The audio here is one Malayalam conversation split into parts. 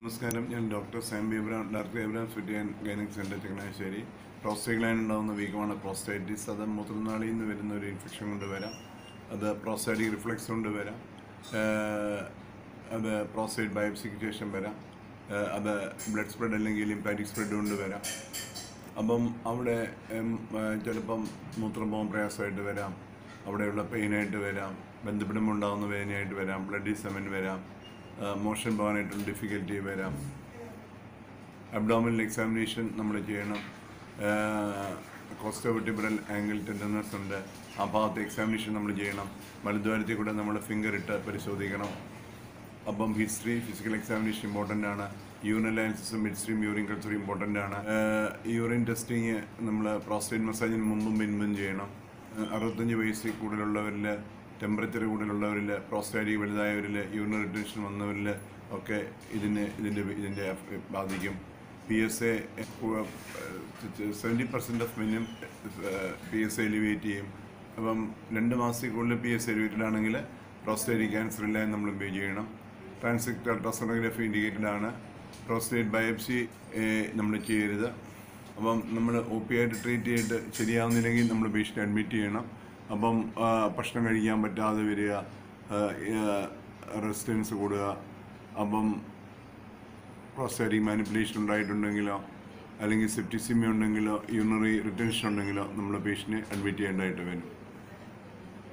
നമസ്കാരം ഞാൻ ഡോക്ടർ സാം എബ്രാം ഡോക്ടർ എബ്രാം ഫിറ്റി and gynaec centre Changanassery prostate gland ഉണ്ടാകുന്ന വീക്കമാണ് പ്രോസ്റ്റൈറ്റിസ് അത് മൂത്രനാളിയിൽ നിന്ന് വരുന്ന ഒരു ഇൻഫെക്ഷൻ കൊണ്ട് വരാം അത് പ്രോസ്റ്റൈറ്റിക് റിഫ്ലക്സ് കൊണ്ട് വരാം ഏഹ് അത് പ്രോസ്റ്റേറ്റ് ബയോപ്സിക്ക് ശേഷം വരാം ഏഹ് അത് ബ്ലഡ് സ്പ്രെഡ് അല്ലെങ്കിൽ ലിംപാറ്റിക് സ്പ്രെഡ് കൊണ്ട് വരാം അപ്പം അവിടെ ഉം, ഏഹ് ചിലപ്പം മൂത്രം പോകാൻ പ്രയാസമായിട്ട് വരാം അവിടെയുള്ള പെയിനായിട്ട് വരാം ബന്ധപ്പെടുമ്പോൾ ഉണ്ടാകുന്ന വേദനയായിട്ട് വരാം ബ്ലഡ് സെമൻ വരാം മോഷൻ പോകാനായിട്ടുള്ള ഡിഫിക്കൽറ്റി വരാം അബ്ഡോമിനൽ എക്സാമിനേഷൻ നമ്മൾ ചെയ്യണം കോസ്റ്റോവെർട്ടിബ്രൽ ആംഗിൾ ടെൻഡർനെസ് ഉണ്ട് ആ ഭാഗത്ത് എക്സാമിനേഷൻ നമ്മൾ ചെയ്യണം വലതുവാരത്തിൽ കൂടെ നമ്മൾ ഫിംഗർ ഇട്ട് പരിശോധിക്കണം അപ്പം ഹിസ്റ്ററി ഫിസിക്കൽ എക്സാമിനേഷൻ ഇമ്പോർട്ടൻ്റ് ആണ് യൂറിൻ അനാലിസിസും mid stream urine culture important ആണ് യൂറിൻ ടെസ്റ്റിങ് നമ്മൾ പ്രോസ്റ്റേറ്റ് മസാജിന് മുമ്പും പിൻപും ചെയ്യണം ഏഹ് അറുപത്തഞ്ച് വയസ്സിൽ കൂടുതലുള്ളവരിൽ ടെമ്പറേച്ചർ കൂടുതലുള്ളവരിൽ പ്രോസ്റ്റേറ്റ് വലുതായവരിൽ യൂറിൻ റിട്ടൻഷൻ വന്നവരിൽ ഒക്കെ ഇതിന് ഇതിൻ്റെ ഇതിൻ്റെ ബാധിക്കും P S A seventy percent of minimum P S A elevate ചെയ്യും അപ്പം രണ്ട് മാസത്തിൽ കൂടുതൽ പി എസ് എലിവേറ്റഡ് ആണെങ്കിൽ പ്രോസ്റ്റേറ്റ് ക്യാൻസർ ഇല്ല എന്ന് നമ്മൾ ഉപയോഗ ചെയ്യണം ട്രാൻസിക്ട് അൾട്രാസോണോഗ്രഫി ഇൻഡിക്കേറ്റഡ് ആണ് പ്രോസ്റ്റേറ്റ് ബയോപ്സി നമ്മൾ ചെയ്യരുത് അപ്പം നമ്മൾ ഒ പി ആയിട്ട് ട്രീറ്റ് ചെയ്തിട്ട് ശരിയാവുന്നില്ലെങ്കിൽ നമ്മൾ പേഷ്യൻ്റ് അഡ്മിറ്റ് ചെയ്യണം അപ്പം ആ, ഭക്ഷണം കഴിക്കാൻ പറ്റാതെ വരിക റെസിസ്റ്റൻസ് കൂടുക അപ്പം പ്രോസ്റ്റാറ്റിക് മാനിപ്പുലേഷൻ ഉണ്ടായിട്ടുണ്ടെങ്കിലോ അല്ലെങ്കിൽ സെപ്റ്റിസിമി ഉണ്ടെങ്കിലോ യൂണറി റിട്ടൻഷൻ ഉണ്ടെങ്കിലോ നമ്മൾ പേഷ്യൻറ്റിനെ അഡ്മിറ്റ് ചെയ്യേണ്ടതായിട്ട് വരും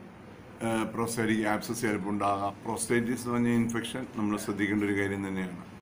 പ്രോസ്റ്റാറ്റിക് ആപ്സസ് ചിലപ്പോൾ ഉണ്ടാകാം പ്രോസ്റ്റൈറ്റിസ് എന്ന് പറഞ്ഞ ഇൻഫെക്ഷൻ നമ്മൾ ശ്രദ്ധിക്കേണ്ട ഒരു കാര്യം തന്നെയാണ്